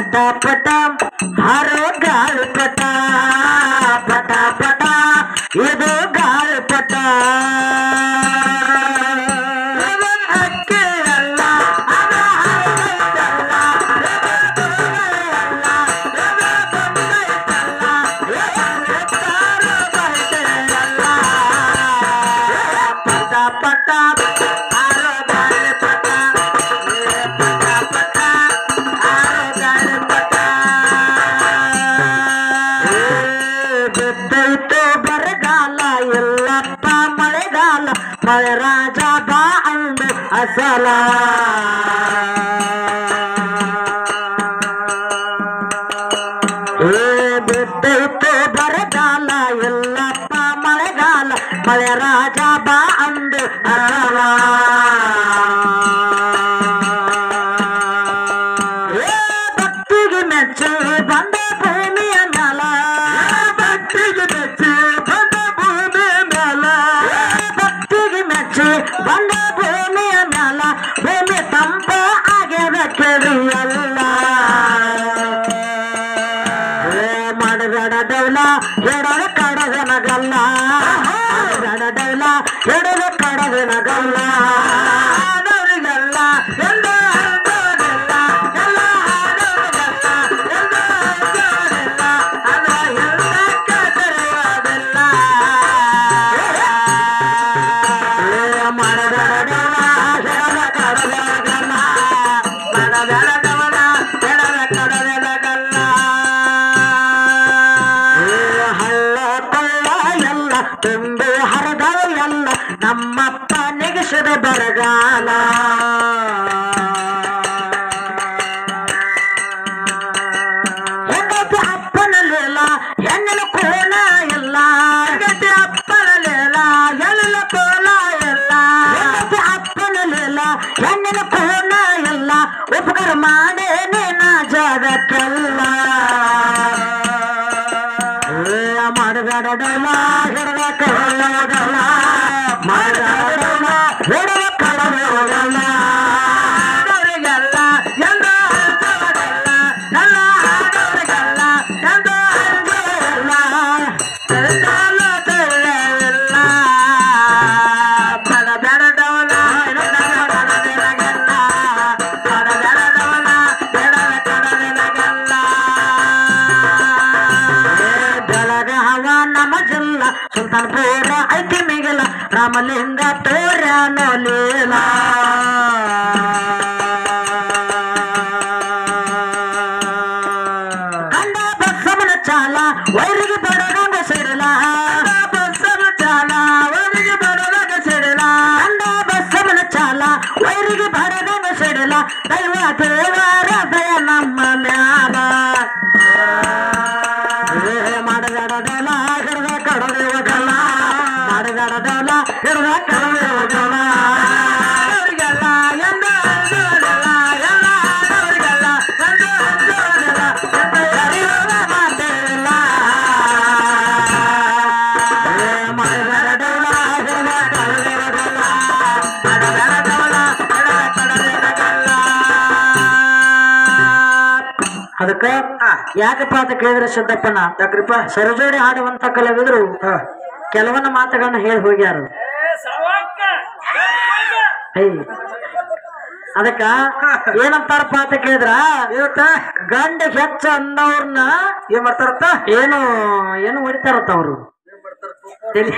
ಪಟ ಪಟ ಹರೋ ಗಾಳಿ ಪಟ ಪಟ ಪಟ ಇದು ಗಾಳಿ ಪಟ ಇದು ಅಕ್ಕಿ ಅಲ್ಲ, ಅದು ಹರಳೈತಲ್ಲ, ಇದು ತುಳುವೈಯಲ್ಲ, ಇದು ಬಂದೈತಲ್ಲ, ಇದು ಎತ್ತಾರು ಬೈತೆಯಲ್ಲ. ಪಟ ಪಟ ಹರೋ ಗಾಳಿ ಪಟ ಏ ಪಟ ಪಟ ಹರೋ ಗಾಳಿ ಪಟ ಏ ಬಿದ್ದೈತು ಬರಗಾಲ ಎಲ್ಲಪ್ಪ ಮಳೆಗಾಲ ಮಳೆ ರಾಜ ಬಾ ಅಂದು ಅಸಲ ಏ ಬಿದ್ದೈತು ಬರಗಾಲ ಎಲ್ಲಪ್ಪ ಮಳೆಗಾಲ ಮಳೆ ರಾಜ ಬಾ ಅಂದು ಅಸಲ ಏ ಭಕ್ತಿಗೆ ಮೆಚ್ಚಿ ಬಂದ ಭೂಮಿಯ ಮ್ಯಾಲ ಭಕ್ತಿಗೆ ಮೆಚ್ಚಿ ಬಂದ ಭೂಮಿಯ ಮ್ಯಾಲ ಭಕ್ತಿಗೆ ಮೆಚ್ಚಿ ಬಂದ ಭೂಮಿಯ ಮ್ಯಾಲ ಭೂಮಿ ತಂಪ ಆಗ್ಯದ ಕೆರಿಯಲ್ಲ ಏ ಮಾಡಬೇಡ ಡೌಲ ಎಡದ ಕಡದನಗಲ್ಲ ಮಾಡಬೇಡ ಡೌಲ ಎಡದ ಕಡದನಗಲ್ಲ ಆದವರಿಗೆಲ್ಲ ಎಲ್ಲ ಆದವರಿಗೆಲ್ಲ ಎಲ್ಲ ಆದವರಿಗೆಲ್ಲ ಎಲ್ಲ ಆದವರಿಗೆಲ್ಲ ಅದ ಎಲ್ಲಕ್ಕ ತೆರೆಯೋದಿಲ್ಲ ಏ ಮಾಡಬೇಡ ಡೌಲ ಎಡದ ಕಡದನಗಲ್ಲ ಮಾಡಬೇಡ ಡೌಲ ಎಡದ ಕಡದನಗಲ್ಲ ಏ ಹಳ್ಳ ಕೊಳ್ಳ ಎಲ್ಲ ತುಂಬಿ ಹರಿದ ಎಲ್ಲ ನಮ್ಮಪ್ಪ ನೆಗೆಸಿದ ಬರಗಾಲ ಹೆಂಡತಿ ಅಪ್ಪನ ಲೇಲ ಹೆಣ್ಣಿನ ಕೋಣ ಎಲ್ಲ ಹೆಂಡತಿ ಅಪ್ಪನ ಲೇಲ ಹೆಣ್ಣಿನ ಕೋಣ ಎಲ್ಲ ಹೆಂಡತಿ ಅಪ್ಪನ ಲೇಲ ಹೆಣ್ಣಿನ ಕೋಣ ಎಲ್ಲ ಉಪಕಾರ ಮಾಡೇನೆ ನಾ ಜಗಕ್ಕೆಲ್ಲ ಏ ಮಾಡಬೇಡ ಡೌಲ ಹಿಡದ ಕಡಲ ಮಾಡಬೇಡ ಡೌಲ ಹಿಡದ ಕಡಲ ಆದವರಿಗೆಲ್ಲ ಎಂದ ಆದವರಿಗೆಲ್ಲ ಎಲ್ಲ ಆದವರಿಗೆಲ್ಲ ಎಂದ ಆದವರಿಗೆಲ್ಲ ಎಲ್ಲ ತಿಳಿಯಲಿಲ್ಲ ಮಾಡಬೇಡ ಡೌಲ ಹಿಡದ ಕಡಲಿನಗೆಲ್ಲ ಮಾಡಬೇಡ ಡೌಲ ಹಿಡದ ಕಡಲಿನಗೆಲ್ಲ ಬೆಳಗಾವ ನಮ್ಮ ಜಿಲ್ಲ ಸುಲ್ತಾನ್ಪುರ ಐತಿ ಮಿಗಿಲ ರಾಮಲಿಂಗ ತೋರ್ಯಾನೋ ಲೀಲ ಕಂಡ ಬಸ್ಸಮನ ಚಾಲ ವೈರಿಗೆ ಬಡಗಂಗ ಸಿಡಲ ಬಸ್ಸನ ಚಾಲ ವೈರಿಗೆ ಬಡಗಂಗ ಸಿಡಲ ಕಂಡ ಬಸ್ಸಮನ ಚಾಲ ವೈರಿಗೆ ಬಡಗಂಗ ಸಿಡಲ ದೈವ ದೇವರ ದಯ ನಮ್ಮ ಮ್ಯಾಲ ಏ ಮಾಡಬೇಡ ಡೋಲ ಹಿಡ್ದ ಕಡದೇವ ಗಲ್ಲ ಮಾಡಬೇಡ ಡೋಲ ಹಿಡ್ದ ಕಡದೇವ ಗಲ್ಲ ಅವರಿಗೆಲ್ಲ ಎಂದ ಅಂಜೋದಿಲ್ಲ, ಎಲ್ಲ ಆದವರಿಗೆಲ್ಲ ಎಂದ ಅಂಜೋದಿಲ್ಲ, ಎಂದ ಅರಿಯುವ ಮಾತಿಲ್ಲ. ಏ ಮಾಡಬೇಡ ಡೋಲ ಹಿಡ್ದ ಕಡದೇವ ಗಲ್ಲ ಮಾಡಬೇಡ ಡೋಲ ಹಿಡ್ದ ಕಡದೇವ ಗಲ್ಲ ಅದಕ್ಕ ಯಾಕಪ್ಪ ಅಂತ ಕೇಳಿದ್ರೆ ಸಿದ್ದಪ್ಪನ ಯಾಕ್ರಿಪ್ಪ ಸರಜೋಡಿ ಹಾಡುವಂತ ಕಲಾವಿದರು ಕೆಲವೊಂದು ಮಾತುಗಳನ್ನ ಹೇಳಿ ಹೋಗ್ಯಾರ ಏಯ್. ಅದಕ್ಕ ಏನಂತಾರಪ್ಪ ಅಂತ ಕೇಳಿದ್ರ ಗಂಡ ಹೆಚ್ಚ ಅಂದವ್ರನ್ನ ಏನ್ ಮಾಡ್ತಾರತ್ತ ಏನು ಏನು ಹೊಡಿತಾರತ್ತ ಅವರು ತಲಿ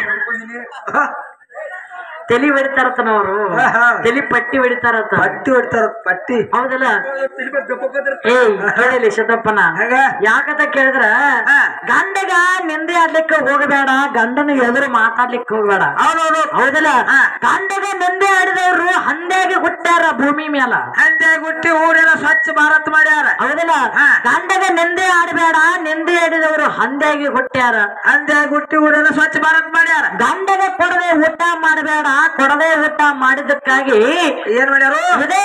ತಲಿ ಹೊಡಿತಾರತ್ತನ ಅವರು ತಲಿ ಪಟ್ಟಿ ಹೊಡಿತಾರತ್ತ ಪಟ್ಟಿ ಹೊಡ್ತಾರ ಪಟ್ಟಿ ಹೌದಲ್ಲ ಏಯ್ ಕೇಳಿಲಿ ಸಿದ್ದಪ್ಪನ ಯಾಕಂತ ಕೇಳಿದ್ರ ಗಂಡಗ ನಿಂದೆ ಆಡ್ಲಿಕ್ಕೆ ಹೋಗಬೇಡ ಗಂಡನ ಎದುರು ಮಾತಾಡ್ಲಿಕ್ಕೆ ಹೋಗಬೇಡ ಹೌದೌದು ಹೌದಲ್ಲ ಗಂಡಗ ನಿಂದೆ ಆಡಿದವ್ರು ಹಂದೇಗೆ ಹುಟ್ಟಾರ ಭೂಮಿ ಮ್ಯಾಲ ಹಂದೆ ಗುಟ್ಟಿ ಊರೆಲ್ಲ ಸ್ವಚ್ಛ ಭಾರತ್ ಮಾಡ್ಯಾರ ಹೌದಲ್ಲ ಗಂಡಗ ನಿಂದೆ ಆಡಬೇಡ ನಿಂದೆ ಆಡಿದವರು ಹಂದೇಗೆ ಹುಟ್ಟ್ಯಾರ ಹಂದೆ ಗುಟ್ಟಿ ಊರೆಲ್ಲ ಸ್ವಚ್ಛ ಭಾರತ್ ಮಾಡ್ಯಾರ ಗಂಡಗ ಕೊಡದೆ ಊಟ ಮಾಡಬೇಡ ಕೊಡದೆ ಊಟ ಮಾಡಿದ್ದಕ್ಕಾಗಿ ಏನ್ ಮಾಡ್ಯಾರು ಇದೇ ಕೆಟ್ಟ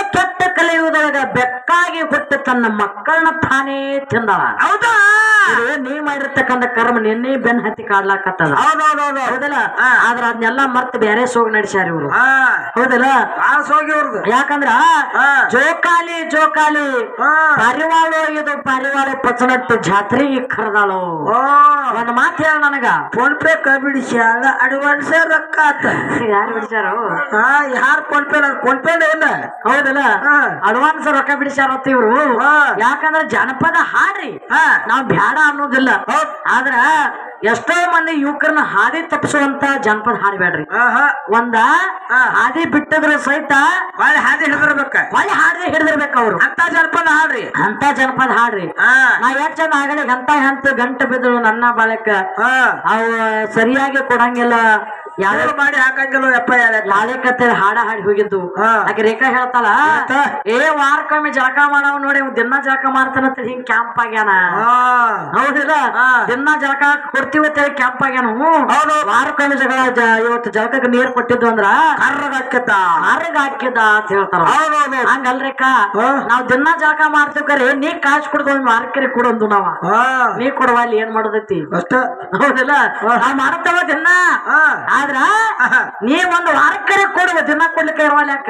ಕಲಿಯುವುದೊಳಗ ಬೆಕ್ಕಾಗಿ ಹುಟ್ಟು ತನ್ನ ಮಕ್ಕಳನ್ನ ತಾನೇ ತಿಂದಳ ಹೌದಾ ಇದು ನೀ ಮಾಡಿರ್ತಕ್ಕಂಥ ಕರ್ಮ ನಿನ್ನೆ ಬೆನ್ ಹತ್ತಿ ಕಾಡ್ಲಾಕತ್ತದ ಹೌದೌದೌದು ಹೌದಲ್ಲ ಆದ್ರ ಅದನ್ನೆಲ್ಲ ಮರ್ತ್ ಬೇರೆ ಸೋಗ್ ನಡೆಸ್ಯಾರ ಇವ್ರು ಹಾ ಹೌದಲ್ಲ ಕಾಸ್ ಹೋಗಿ ಇವ್ರದ್ದು ಯಾಕಂದ್ರ ಹಾ. ಜೋಕಾಲಿ ಜೋಕಾಲಿ ಹಾ ಪರಿವಾಳು ಇದು ಪರಿವಾಳ ಪಚನಟ್ಟು ಜಾತ್ರೆಗೆ ಕರೆದಾಳು ಓ ಒಂದ್ ಮಾತು ಹೇಳ ನನಗ ಫೋನ್ ಪೇ ಕೈ ಬಿಡಿಸ್ಯಾಳ ಅಡ್ವಾನ್ಸ್ ರೊಕ್ಕ ಆತ ಯಾರು ಬಿಡಿಸ್ಯಾರು ಹಾ ಯಾರ್ ಫೋನ್ ಪೇ ಫೋನ್ ಪೇ ಇಲ್ಲ ಹೌದಲ್ಲ ಹಾ. ಅಡ್ವಾನ್ಸ್ ರೊಕ್ಕ ಬಿಡಿಸ್ಯಾರತ್ತ ಇವ್ರು ಹಾ. ಯಾಕಂದ್ರ ಜನಪದ ಹಾಡ್ರಿ ಹಾ ನಾವ್ ಬ್ಯಾಡ ಅನ್ನೋದಿಲ್ಲ ಹೌದ್. ಆದ್ರ ಎಷ್ಟೋ ಮಂದಿ ಯುವಕರನ್ನ ಹಾದಿ ತಪ್ಪಿಸುವಂತ ಜನಪದ ಹಾಡ್ಬೇಡ್ರಿ ಆಹಾ ಒಂದ ಹಾ. ಹಾದಿ ಬಿಟ್ಟದ್ರ ಸಹಿತ ಹೊಳ್ಳಿ ಹಾದಿ ಹಿಡಿದಿರ್ಬೇಕ ಹೊಳ್ಳಿ ಹಾಡದೆ ಹಿಡಿದಿರ್ಬೇಕು ಅವ್ರು ಅಂತ ಜನಪದ ಹಾಡ್ರಿ ಅಂತ ಜನಪದ ಹಾಡ್ರಿ ಹಾ ನಾ ಎಷ್ಟ್ ಚಂದ ಆಗಲಿ ಅಂತ ಹೆಂತ ಗಂಟ ಬಿದ್ರು ನನ್ನ ಬಾಳಕ ಹಾ ಅವ ಸರಿಯಾಗಿ ಕೊಡಂಗಿಲ್ಲ ಯಾವ ಯಾರು ಮಾಡಿ ಹಾಕಂಗಿಲ್ಲ ಯಪ್ಪ ಹೇಳ ಲಾಳೆಕತ್ತೆ ಹಾಡ ಹಾಡಿ ಹೋಗಿದ್ದು ಹಾ. ಆಕೆ ರೇಖಾ ಹೇಳ್ತಾಳ ಹೇಳ್ತ? ಏ ವಾರಕ್ಕೊಮ್ಮೆ ಜಳಕ ಮಾಡವ್ ನೋಡಿ ಇವ್ ದಿನ ಜಳಕ ಮಾಡ್ತಾನಂತ ಹಿಂಗ್ ಕ್ಯಾಂಪ್ ಆಗ್ಯಾನ ಹಾ ಹೌದಿಲ್ಲ ಹಾ. ದಿನ ಜಳಕ ಕೊಡ್ತೀವತ್ತೇಳಿ ಕ್ಯಾಂಪ್ ಆಗ್ಯಾನ ಹೌದು. ವಾರಕ್ಕೊಮ್ಮೆ ಜಗಳ ಜ- ಇವತ್ತು ಜಳಕಕ್ಕೆ ನೀರ್ ಕೊಟ್ಟಿದ್ದು ಅಂದ್ರ ಕರ್ರಗ್ ಹಾಕ್ಯತ ಆರ್ಗ್ ಹಾಕಿದ ಅಂತ ಹೇಳ್ತಾರ ಹೌದೌದು ಹಂಗಲ್ರಿಕ ಹಾ. ನಾವ್ ದಿನ ಜಳಕ ಮಾಡ್ತೀವಿ ಕರೆ ನೀ ಕಾಸು ಕೊಡ್ದು ಒಂದ್ ವಾರಕ್ಕೆ ಕೊಡೊಂದು ನಾವ ಹಾ ನೀ ಕೊಡವ ಅಲ್ಲಿ ಏನ್ ಮಾಡೋದೈತಿ ಅಷ್ಟ ಹೌದಿಲ್ಲ ನಾವ್ ಮಾಡ್ತೇವ ದಿನ ಹಾ ಆದ್ರ ಆಹಾ. ನೀ ಒಂದು ವಾರಕ್ಕೆ ಕೊಡುವ ದಿನ ಕೊಡ್ಲಿಕ್ಕೆ ಇರವಲ್ಲ ಯಾಕ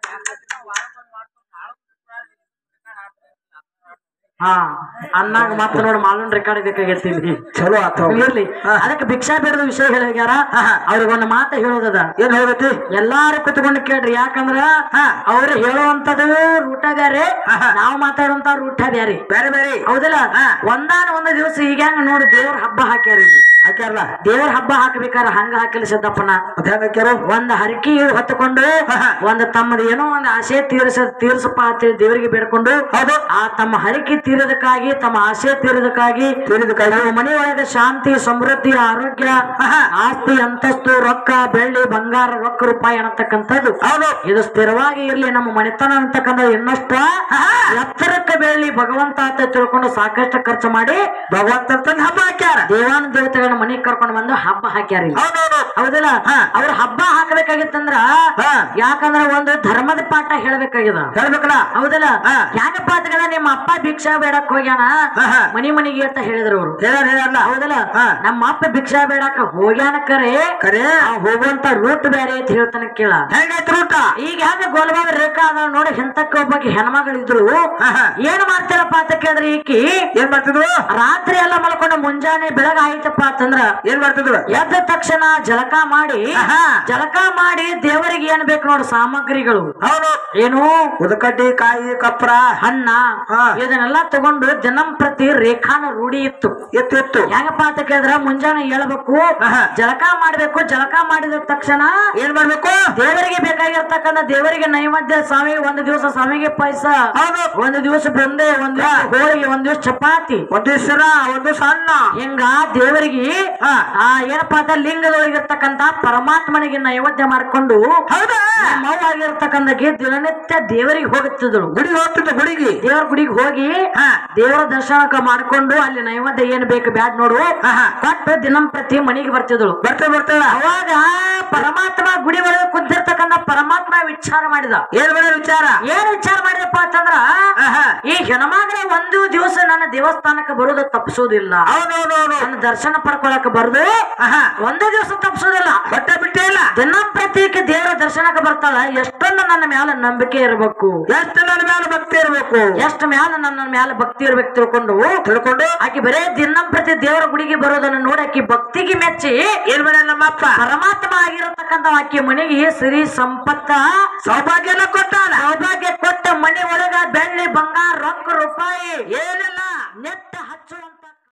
ಹಾ ಅನ್ನಾಗ ಮತ್ತ ನೋಡ್ ಮಾಲೂನ್ ರೆಕಾರ್ಡ್ ಬೇಕಾಗೈತಿ ಇಲ್ಲಿ ಚಲೋ ಆತ ಇರ್ಲಿ ಹಾ. ಅದಕ್ಕೆ ಭಿಕ್ಷಾ ಬೇಡದ ವಿಷಯ ಹೇಳ್ಯಾರ ಆಹಾ. ಅವ್ರಿಗೆ ಒಂದು ಮಾತು ಹೇಳೋದದ ಏನ್ ಹೋಗತಿ ಎಲ್ಲಾರು ಕುತ್ಕೊಂಡು ಕೇಳ್ರಿ ಯಾಕಂದ್ರ ಹಾ. ಅವ್ರು ಹೇಳುವಂತದ್ದು ರೂಟ ಬ್ಯಾರೆ ಆಹಾ. ನಾವು ಮಾತಾಡುವಂತ ರೂಟ ಬ್ಯಾರೆ ಬೇರೆ ಬೇರೆ ಹೌದಿಲ್ಲ ಹಾ. ಒಂದಾನ ಒಂದು ದಿವಸ ಈಗ ನೋಡಿ ದೇವ್ರ ಹಬ್ಬ ಹಾಕ್ಯಾರ ಇಲ್ಲಿ ಹಾಕ್ಯಾರಲ್ಲ ದೇವ್ರ ಹಬ್ಬ ಹಾಕ್ಬೇಕಾರ ಹಂಗ ಹಾಕಿಲ್ಲ ಸಿದ್ದಪ್ಪನ ಮತ್ತೆ ಹೆಂಗ ಹಾಕ್ಯಾರು ಒಂದ್ ಹರಕಿ ಹೊತ್ತುಕೊಂಡು ಆಹಾ. ಒಂದ್ ತಮ್ಮದ ಏನೋ ಒಂದ್ ಆಸೆ ತೀರಿಸ ತೀರ್ಸಪ್ಪ ಅಂತೇಳಿ ದೇವರಿಗೆ ಬೇಡ್ಕೊಂಡು ಹೌದು ಆ ತಮ್ಮ ಹರಕಿ ತೀರೋದಕ್ಕಾಗಿ ತಮ್ಮ ಆಸೆ ತೀರೋದಕ್ಕಾಗಿ ತೀರೋದಕ್ಕಾಗಿ. ನಮ್ಮ ಮನೆಯೊಳಗೆ ಶಾಂತಿ ಸಮೃದ್ಧಿ ಆರೋಗ್ಯ ಆಹಾ. ಆಸ್ತಿ ಅಂತಸ್ತು ರೊಕ್ಕ ಬೆಳ್ಳಿ ಬಂಗಾರ ರೊಕ್ಕ ರೂಪಾಯಿ ಅನ್ನತಕ್ಕಂಥದ್ದು ಹೌದು ಇದು ಸ್ಥಿರವಾಗಿ ಇರ್ಲಿ ನಮ್ಮ ಮನೆತನ ಅಂತಕ್ಕಂಥದ್ದು ಇನ್ನಷ್ಟ ಆಹಾ. ಎತ್ತರಕ್ಕೆ ಬೆಳ್ಳಿ ಭಗವಂತ ಅಂತ ತಿಳ್ಕೊಂಡು ಸಾಕಷ್ಟು ಖರ್ಚು ಮಾಡಿ ಭಗವಂತ ತಂದ್ ಹಬ್ಬ ಹಾಕ್ಯಾರ ದೇವಾನು ದೇವತೆಗಳನ್ನ ಮನೆಗೆ ಕರ್ಕೊಂಡು ಬಂದು ಹಬ್ಬ ಹಾಕ್ಯಾರ ಇಲ್ಲಿ. ಹೌದೌದು ಹೌದಿಲ್ಲ ಹಾ. ಅವ್ರ ಹಬ್ಬ ಹಾಕಬೇಕಾಗಿತ್ತಂದ್ರ ಹಾ. ಯಾಕಂದ್ರ ಒಂದು ಧರ್ಮದ ಪಾಠ ಹೇಳ್ಬೇಕಾಗ್ಯದ ಹೇಳ್ಬೇಕಲ್ಲ ಹೌದಲ್ಲ ಹಾ. ಯಾಕಪ್ಪ ಅಂತಂದ್ರೆ ನಿಮ್ಮ ಅಪ್ಪ ಭಿಕ್ಷಾ ಬೇಡಕ್ ಹೋಗ್ಯಾನ ಆಹಾ. ಮನಿ ಮನಿಗೆ ಅಂತ ಹೇಳಿದ್ರು ಅವ್ರು ಹೇಳ ಹೇಳಲ್ಲ ಹೌದಲ್ಲ ಹಾ. ನಮ್ಮ ಅಪ್ಪ ಭಿಕ್ಷಾ ಬೇಡಕ ಹೋಗ್ಯಾನ ಕರೆ ಕರೆ ಆ ಹೋಗುವಂತ ರೂಟ್ ಬೇರೆ ಅಂತ ಹೇಳ್ತಾನ ಕೇಳ ಹೆಂಗೈತಿ ಊಟ ಈಗ ಹೆಂಗ ಗೋಲ್ಬಾಗ ರೇಖಾ ಅದ ನೋಡಿ ಎಂತಕ್ಕೆ ಒಬ್ಬಾಕಿ ಹೆಣ್ಮಗಳಿದ್ರು ಆಹಾ. ಏನ್ ಮಾಡ್ತಾರಪ್ಪ ಅಂತ ಕೇಳಿದ್ರೆ ಈಕಿ ಏನ್ ಮಾಡ್ತಿದ್ರು ರಾತ್ರಿ ಎಲ್ಲ ಮಲ್ಕೊಂಡು ಮುಂಜಾನೆ ಬೆಳಗ ಆಯ್ತಪ್ಪ ಅಂತಂದ್ರ ಏನ್ ಮಾಡ್ತಿದ್ರು ಎದ್ದ ತಕ್ಷಣ ಜಳಕ ಮಾಡಿ ಆಹಾ. ಜಳಕ ಮಾಡಿ ದೇವರಿಗೆ ಏನ್ ಬೇಕು ನೋಡು ಸಾಮಗ್ರಿಗಳು ಹೌದು ಏನು ಉದಕಡ್ಡಿ ಕಾಯಿ ಕಪ್ರ ಅನ್ನ ಹಾ. ಇದನ್ನೆಲ್ಲ ತಗೊಂಡು ದಿನಂಪ್ರತಿ ರೇಖಾನ ರೂಢಿ ಇತ್ತು ಎತ್ತು ಎತ್ತು ಹೆಂಗಪ್ಪ ಅಂತ ಕೇಳಿದ್ರ ಮುಂಜಾನೆ ಹೇಳ್ಬೇಕು ಆಹಾ. ಜಳಕ ಮಾಡ್ಬೇಕು ಜಳಕ ಮಾಡಿದ ತಕ್ಷಣ ಏನ್ ಮಾಡ್ಬೇಕು ದೇವರಿಗೆ ಬೇಕಾಗಿರ್ತಕ್ಕಂಥ ದೇವರಿಗೆ ನೈವೇದ್ಯ ಸ್ವಾಮಿ ಒಂದು ದಿವಸ ಸ್ವಾಮಿಗೆ ಪಾಯಸ ಹೌದು ಒಂದು ದಿವಸ ಬಂದೆ ಒಂದು ದಿವಸ ಹೋಳಿಗೆ ಒಂದು ದಿವಸ ಚಪಾತಿ ಒಂದು ಸರ ಒಂದು ಸಣ್ಣ ಹಿಂಗ ದೇವರಿಗೆ ಹಾ. ಆ ಏನಪ್ಪಾ ಅಂತ ಲಿಂಗದೊಳಗಿರ್ತಕ್ಕಂಥ ಪರಮಾತ್ಮನಿಗೆ ನೈವೇದ್ಯ ಮಾಡ್ಕೊಂಡು ಹೌದಾ ಮೌವಾಗಿರ್ತಕ್ಕಂಥ ದಿನನಿತ್ಯ ದೇವರಿಗೆ ಹೋಗುತ್ತಿದ್ದಳು ಗುಡಿ ಹೋಗ್ತಿದ್ದ ಗುಡಿಗೆ ದೇವರ ಗುಡಿಗೆ ಹೋಗಿ ಹಾ. ದೇವರ ದರ್ಶನ ಮಾಡ್ಕೊಂಡು ಅಲ್ಲಿ ನೈವೇದ್ಯ ಏನ್ ಬೇಕು ಬ್ಯಾಡ್ ನೋಡು ಆಹಾ. ಕೊಟ್ಟು ದಿನಂಪ್ರತಿ ಮನೆಗೆ ಬರ್ತಿದ್ದಳು ಬರ್ತೇವೆ ಬರ್ತೇವೆ ಅವಾಗ ಪರಮಾತ್ಮ ಗುಡಿ ಒಳಗೆ ಕುಂತಿರ್ತಕ್ಕಂಥ ಪರಮಾತ್ಮ ವಿಚಾರ ಮಾಡಿದ ಏನ್ ಬೇಡ ವಿಚಾರ ಏನ್ ವಿಚಾರ ಮಾಡಿದಪ್ಪ ಅಂತಂದ್ರ ಆಹಾ. ಈ ಹೆಣ್ಮಗಳ ಒಂದು ದಿವಸ ನನ್ನ ದೇವಸ್ಥಾನಕ್ಕೆ ಬರುವುದು ತಪ್ಪಿಸೋದಿಲ್ಲ ಹೌದೌದೌದು ನನ್ನ ದರ್ಶನ ಪಡ್ಕೊಳಕ್ ಬರ್ದು ಆಹಾ ಒಂದೇ ದಿವಸ ತಪ್ಪಿಸೋದಿಲ್ಲ ಬಟ್ಟೆ ಬಿಟ್ಟೇ ಇಲ್ಲ ದಿನಂಪ್ರತಿಗೆ ದೇವರ ದರ್ಶನಕ್ಕೆ ಬರ್ತಾಳ ಎಷ್ಟೊಂದು ನನ್ನ ಮ್ಯಾಲ ನಂಬಿಕೆ ಇರಬೇಕು ಎಷ್ಟು ನನ್ನ ಮೇಲೆ ಭಕ್ತಿ ಇರ್ಬೇಕು ಎಷ್ಟು ಮ್ಯಾಲ ನನ್ನ ಮ್ಯಾಲ ಭಕ್ತಿ ಇರ್ಬೇಕು ತಿಳ್ಕೊಂಡು ತಿಳ್ಕೊಂಡು ಆಕಿ ಬರೇ ದಿನಂಪ್ರತಿ ದೇವರ ಗುಡಿಗೆ ಬರೋದನ್ನ ನೋಡಿ ಆಕಿ ಭಕ್ತಿಗೆ ಮೆಚ್ಚಿ ಏನ್ ಬೇಡ ನಮ್ಮಪ್ಪ ಪರಮಾತ್ಮ ಆಗಿರತಕ್ಕಂಥ ಆಕಿ ಮನೆಗೆ ಸಿರಿ ಸಂಪತ್ತ ಸೌಭಾಗ್ಯ ಎಲ್ಲ ಕೊಟ್ಟಾನ ಸೌಭಾಗ್ಯ ಕೊಟ್ಟ ಮನೆ ಒಳಗ ಬೆಳ್ಳಿ ಬಂಗಾರ ರೊಕ್ಕ ರೂಪಾಯಿ ಏನಿಲ್ಲ ನೆತ್ತ